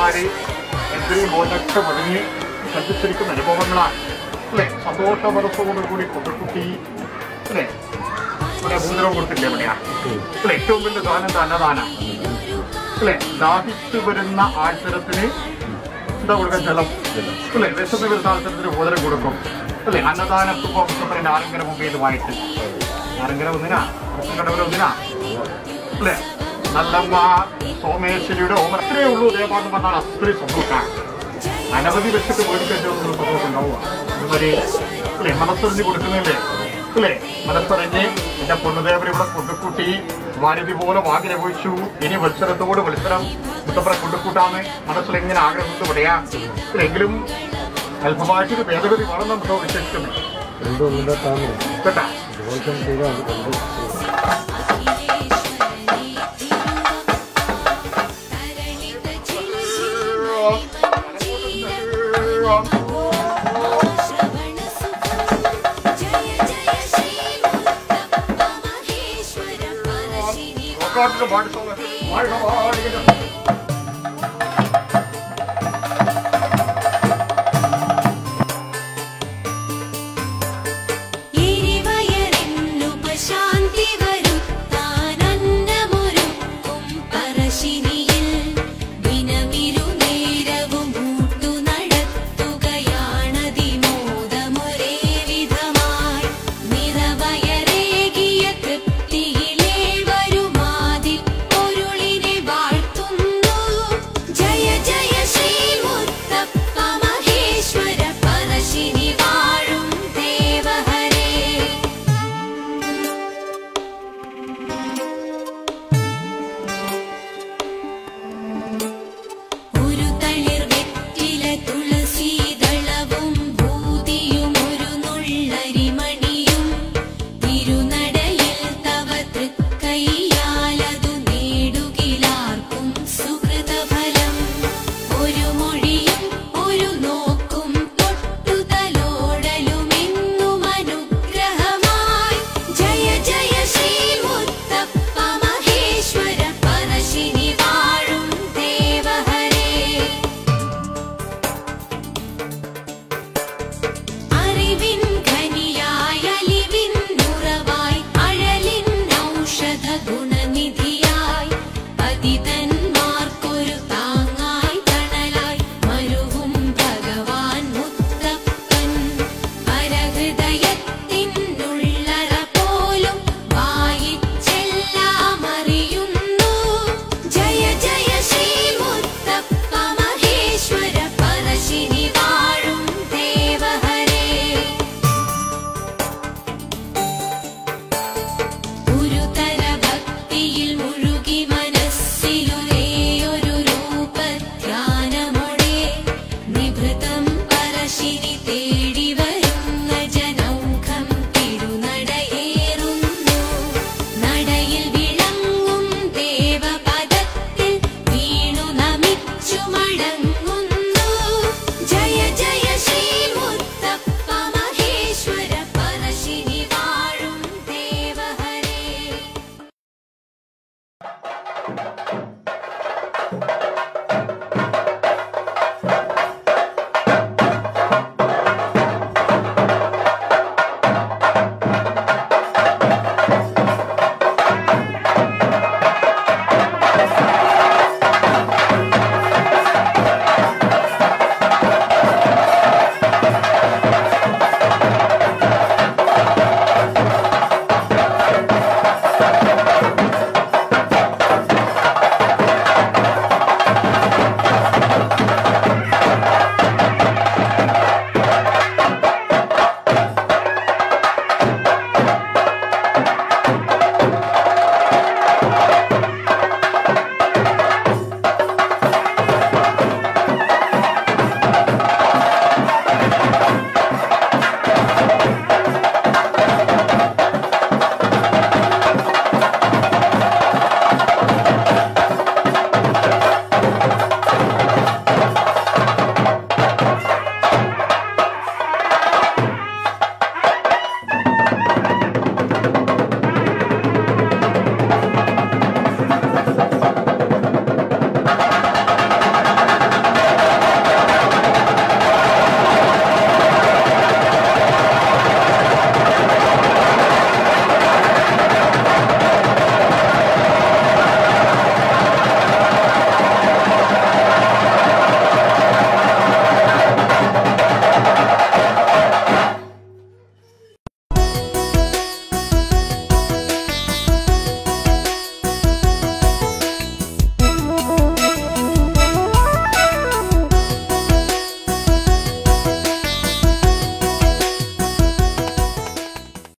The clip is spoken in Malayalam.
അച്ഛന്മാര് എന്തിനും മോനൊക്കെ മുടങ്ങി സഞ്ചരിച്ചിരിക്കുന്ന അനുഭവങ്ങളാണ് അല്ലേ സന്തോഷ മനസ്സോടു കൂടി കൊണ്ടുകുട്ടി അല്ലേ ഇവിടെ ഭൂതരം കൊടുത്തില്ലേ എവിടെയാ അല്ലേ ഏറ്റവും വലിയ ദാനം എന്താ അന്നദാനം അല്ലേ ദാഹിച്ചു വരുന്ന ആഴ്ചരത്തിന് എന്താ കൊടുക്കാൻ ജലം അല്ലേ വിശന്ന് വരുന്ന ആൾക്കാരത്തിന് ഭൂതരം കൊടുക്കും അല്ലേ അന്നദാനത്തുമ്പോ പറയുന്ന ആരെങ്കില മുമ്പേതുമായിട്ട് ആരെങ്കില ഒന്നിനാ കടവര ഒന്നിനാ അല്ലേ നല്ലമ്മ സോമേശ്വരിയുടെ ഓമർ അത്രയേ ഉള്ളൂ ദേവാന്ന് പറഞ്ഞാൽ അത്രയും സന്തോഷമാണ് അനവധി വെച്ചിട്ട് മേടിക്കല്ലോ എന്നുള്ള സന്തോഷം ഉണ്ടാവുക അതുമാതിരി അല്ലേ മനസ്സറിഞ്ഞ് കൊടുക്കുന്നില്ലേ അല്ലേ മനസ്സറിഞ്ഞ് എന്റെ പൊണ്ണുദേവരെ ഇവിടെ കൊണ്ടുകൂട്ടി വാരതി പോലെ വാകിലപേക്ഷിച്ചു ഇനി മത്സരത്തോട് മത്സരം മുത്തപ്പുറം കൊണ്ടുകൂട്ടാന്ന് മനസ്സിൽ എങ്ങനെ ആഗ്രഹം പറയാ എങ്കിലും അല്പമായിട്ടൊരു ഭേദഗതി വേണം നമുക്ക് വിശ്വസിക്കുന്നത് രണ്ടൊന്നിന്റെ താമര കേട്ടാ ദോഷം ചെയ്താണ് കണ്ടത് പാട്ട് പാടി